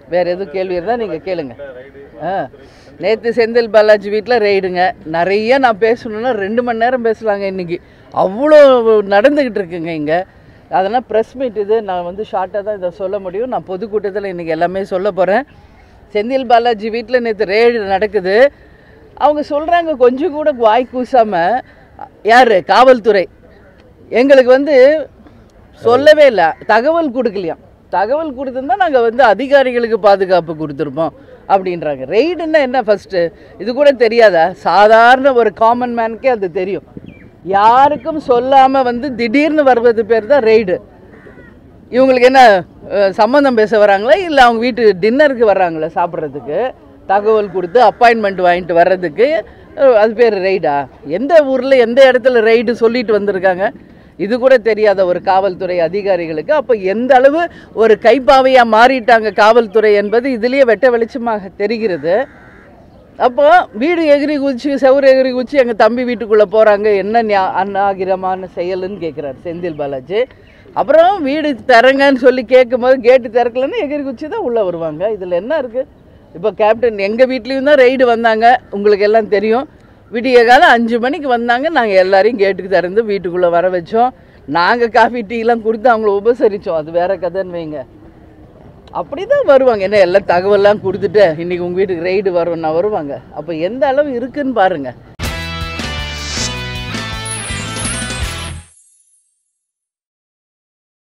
வேறு எதுவும் கேள்வி இருந்தால் நீங்கள் கேளுங்க ஆ நேற்று செந்தில் பாலாஜி வீட்டில் ரெய்டுங்க நிறைய நான் பேசணுன்னா ரெண்டு மணி நேரம் பேசலாங்க இன்றைக்கி அவ்வளோ நடந்துக்கிட்டு இருக்குங்க இங்கே அதெல்லாம் ப்ரெஸ் மீட் இது நான் வந்து ஷார்ட்டாக தான் இதை சொல்ல முடியும் நான் பொதுக்கூட்டத்தில் இன்றைக்கி எல்லாமே சொல்ல போகிறேன் செந்தில் பாலாஜி வீட்டில் நேற்று ரெய்டு நடக்குது அவங்க சொல்கிறாங்க கொஞ்சம் கூட வாய் கூசாமல் யார் காவல்துறை எங்களுக்கு வந்து சொல்லவே இல்லை தகவல் கொடுக்கலையாம் தகவல் கொடுத்துருந்தா நாங்கள் வந்து அதிகாரிகளுக்கு பாதுகாப்பு கொடுத்துருப்போம் அப்படின்றாங்க ரெய்டுன்னா என்ன ஃபஸ்ட்டு இது கூட தெரியாதா சாதாரண ஒரு காமன் மேனுக்கே அது தெரியும் யாருக்கும் சொல்லாமல் வந்து திடீர்னு வருவது பேர் தான் ரெய்டு இவங்களுக்கு என்ன அஹ், சம்மந்தம் பேச வராங்களா இல்லை அவங்க வீட்டு டின்னருக்கு வர்றாங்களா சாப்பிட்றதுக்கு தகவல் கொடுத்து அப்பாயின்மெண்ட் வாங்கிட்டு வர்றதுக்கு அஹ், அது பேர் ரெய்டா எந்த ஊரில் எந்த இடத்துல ரெய்டு சொல்லிட்டு வந்திருக்காங்க இது கூட தெரியாத ஒரு காவல்துறை அதிகாரிகளுக்கு அப்போ எந்த அளவு ஒரு கைப்பாவையாக மாறிட்டாங்க காவல்துறை என்பது இதுலேயே வெட்ட வெளிச்சமாக தெரிகிறது அப்போ வீடு எகிரி குச்சி செவுரு எகிரி குச்சி எங்கள் தம்பி வீட்டுக்குள்ளே போகிறாங்க என்ன ஞா அநாகிரமான செயலுன்னு கேட்குறாரு செந்தில் பாலாஜி அப்புறம் வீடு திறங்கன்னு சொல்லி கேட்கும்போது கேட்டு திறக்கலன்னு எகிரி குச்சி தான் உள்ளே வருவாங்க இதில் என்ன இருக்குது இப்போ கேப்டன் எங்கள் வீட்லேயும் தான் ரைடு வந்தாங்க உங்களுக்கு எல்லாம் தெரியும் விடிய காலம் அஞ்சு மணிக்கு வந்தாங்க நாங்கள் எல்லாரையும் கேட்டுக்கு திறந்து வீட்டுக்குள்ளே வர வச்சோம் நாங்கள் காஃபி டீலாம் கொடுத்து அவங்கள உபசரித்தோம் அது வேற கதைன்னு வைங்க அப்படி தான் வருவாங்க என்ன எல்லாம் தகவல்லாம் கொடுத்துட்டு இன்றைக்கி உங்கள் வீட்டுக்கு ரைடு வரும்னா வருவாங்க அப்போ எந்த அளவு இருக்குன்னு பாருங்கள்